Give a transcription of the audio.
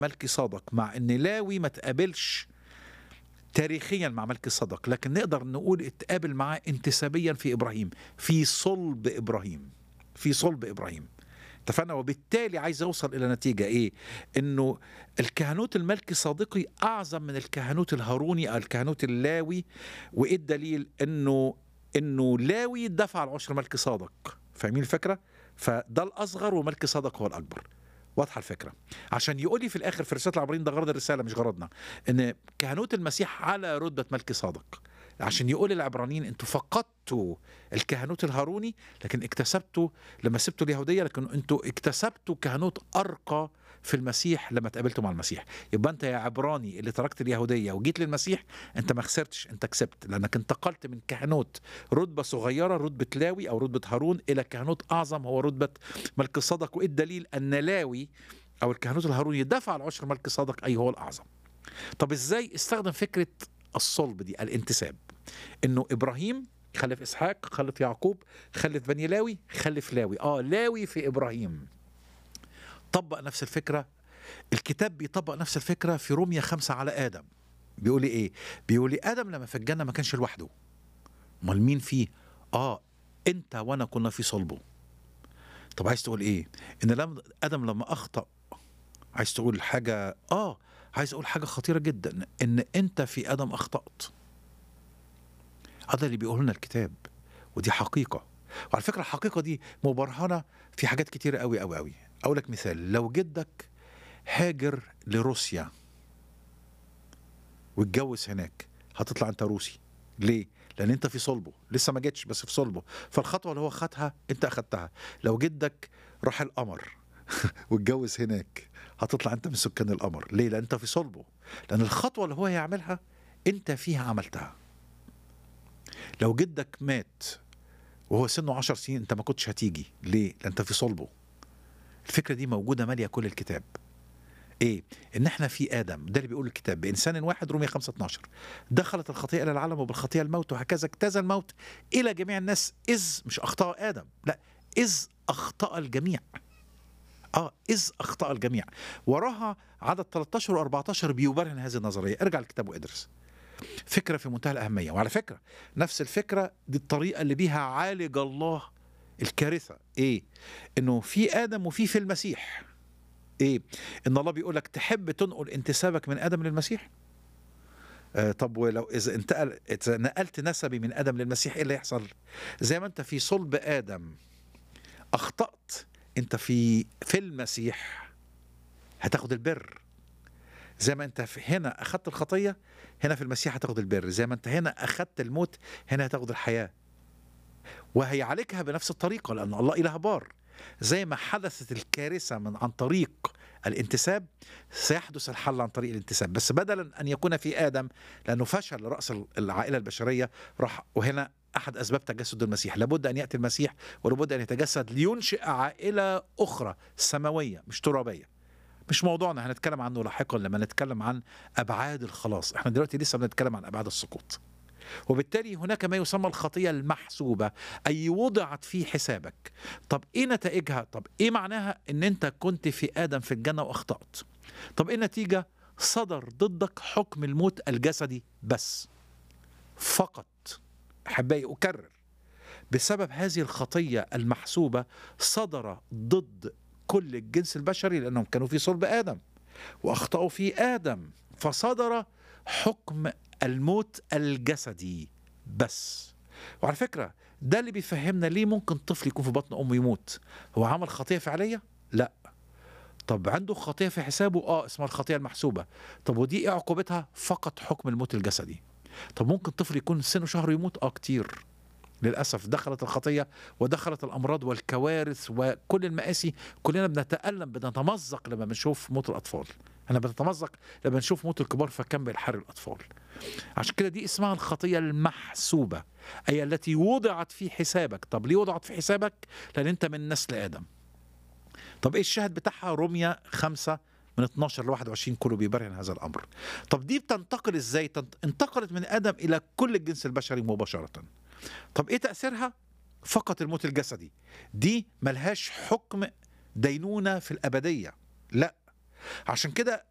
ملكي صادق مع ان لاوي ما تقابلش تاريخيا مع ملكي صدق لكن نقدر نقول اتقابل معاه انتسابيا في ابراهيم في صلب ابراهيم في صلب ابراهيم اتفقنا وبالتالي عايز اوصل الى نتيجه ايه انه الكهنوت الملكي صادقي اعظم من الكهنوت الهاروني او الكهنوت اللاوي وايه الدليل انه انه لاوي دفع العشر ملكي صادق فاهمين الفكره فده الاصغر وملكي صادق هو الاكبر واضحه الفكره عشان يقول لي في الاخر في رساله العبرين ده غرض الرساله مش غرضنا ان كهنوت المسيح على رتبه ملكي صادق عشان يقول العبرانيين انتوا فقدتوا الكهنوت الهاروني لكن اكتسبتوا لما سبتوا اليهوديه لكن انتوا اكتسبتوا كهنوت ارقى في المسيح لما تقابلتوا مع المسيح يبقى انت يا عبراني اللي تركت اليهوديه وجيت للمسيح انت ما خسرتش انت كسبت لانك انتقلت من كهنوت رتبه صغيره رتبه لاوي او رتبه هارون الى كهنوت اعظم هو رتبه ملك صدق وايه الدليل ان لاوي او الكهنوت الهاروني دفع العشر ملك صدق اي هو الاعظم طب ازاي استخدم فكره الصلب دي الانتساب انه ابراهيم خلف اسحاق خلف يعقوب خلف بني لاوي خلف لاوي اه لاوي في ابراهيم طبق نفس الفكره الكتاب بيطبق نفس الفكره في روميا خمسة على ادم بيقول ايه بيقول ادم لما في الجنه ما كانش لوحده امال مين فيه اه انت وانا كنا في صلبه طب عايز تقول ايه ان لما ادم لما اخطا عايز تقول حاجه اه عايز اقول حاجه خطيره جدا ان انت في ادم اخطات هذا اللي بيقول لنا الكتاب ودي حقيقه وعلى فكره الحقيقه دي مبرهنه في حاجات كتيره قوي قوي قوي اقول لك مثال لو جدك هاجر لروسيا واتجوز هناك هتطلع انت روسي ليه لان انت في صلبه لسه ما جيتش بس في صلبه فالخطوه اللي هو خدها انت اخدتها لو جدك راح القمر واتجوز هناك هتطلع انت من سكان القمر ليه لان انت في صلبه لان الخطوه اللي هو هيعملها انت فيها عملتها لو جدك مات وهو سنه عشر سنين انت ما كنتش هتيجي ليه لان انت في صلبه الفكره دي موجوده ماليه كل الكتاب ايه ان احنا في ادم ده اللي بيقول الكتاب بانسان واحد رومية 5 12 دخلت الخطيئه الى العالم وبالخطيئه الموت وهكذا اجتاز الموت الى جميع الناس اذ مش اخطا ادم لا اذ اخطا الجميع اه اذ اخطا الجميع وراها عدد 13 و14 بيبرهن هذه النظريه ارجع الكتاب وادرس فكره في منتهى الاهميه وعلى فكره نفس الفكره دي الطريقه اللي بيها عالج الله الكارثه ايه انه في ادم وفي في المسيح ايه ان الله بيقول لك تحب تنقل انتسابك من ادم للمسيح آه طب ولو اذا انتقل اذا نقلت نسبي من ادم للمسيح ايه اللي يحصل زي ما انت في صلب ادم اخطات انت في في المسيح هتاخد البر زي ما انت في هنا اخدت الخطيه هنا في المسيح هتاخد البر زي ما انت هنا اخدت الموت هنا هتاخد الحياه وهيعالجها بنفس الطريقه لان الله اله بار زي ما حدثت الكارثه من عن طريق الانتساب سيحدث الحل عن طريق الانتساب بس بدلا ان يكون في ادم لانه فشل راس العائله البشريه راح وهنا احد اسباب تجسد المسيح لابد ان ياتي المسيح ولابد ان يتجسد لينشئ عائله اخرى سماويه مش ترابيه مش موضوعنا هنتكلم عنه لاحقا لما نتكلم عن ابعاد الخلاص احنا دلوقتي لسه بنتكلم عن ابعاد السقوط وبالتالي هناك ما يسمى الخطيه المحسوبه اي وضعت في حسابك طب ايه نتائجها طب ايه معناها ان انت كنت في ادم في الجنه واخطات طب ايه النتيجه صدر ضدك حكم الموت الجسدي بس فقط احبائي اكرر بسبب هذه الخطيه المحسوبه صدر ضد كل الجنس البشري لانهم كانوا في صلب ادم واخطاوا في ادم فصدر حكم الموت الجسدي بس وعلى فكره ده اللي بيفهمنا ليه ممكن طفل يكون في بطن امه يموت هو عمل خطيه فعليه لا طب عنده خطيه في حسابه اه اسمها الخطيه المحسوبه طب ودي ايه عقوبتها فقط حكم الموت الجسدي طب ممكن طفل يكون سنه شهر يموت اه كتير للاسف دخلت الخطيه ودخلت الامراض والكوارث وكل المآسي كلنا بنتألم بنتمزق لما بنشوف موت الاطفال انا بنتمزق لما نشوف موت الكبار فكم بالحر الاطفال عشان كده دي اسمها الخطيه المحسوبه اي التي وضعت في حسابك طب ليه وضعت في حسابك لان انت من نسل ادم طب ايه الشاهد بتاعها روميا خمسة من 12 ل 21 كله بيبرهن هذا الامر طب دي بتنتقل ازاي انتقلت من ادم الى كل الجنس البشري مباشره طب ايه تاثيرها فقط الموت الجسدي دي ملهاش حكم دينونه في الابديه لا عشان كده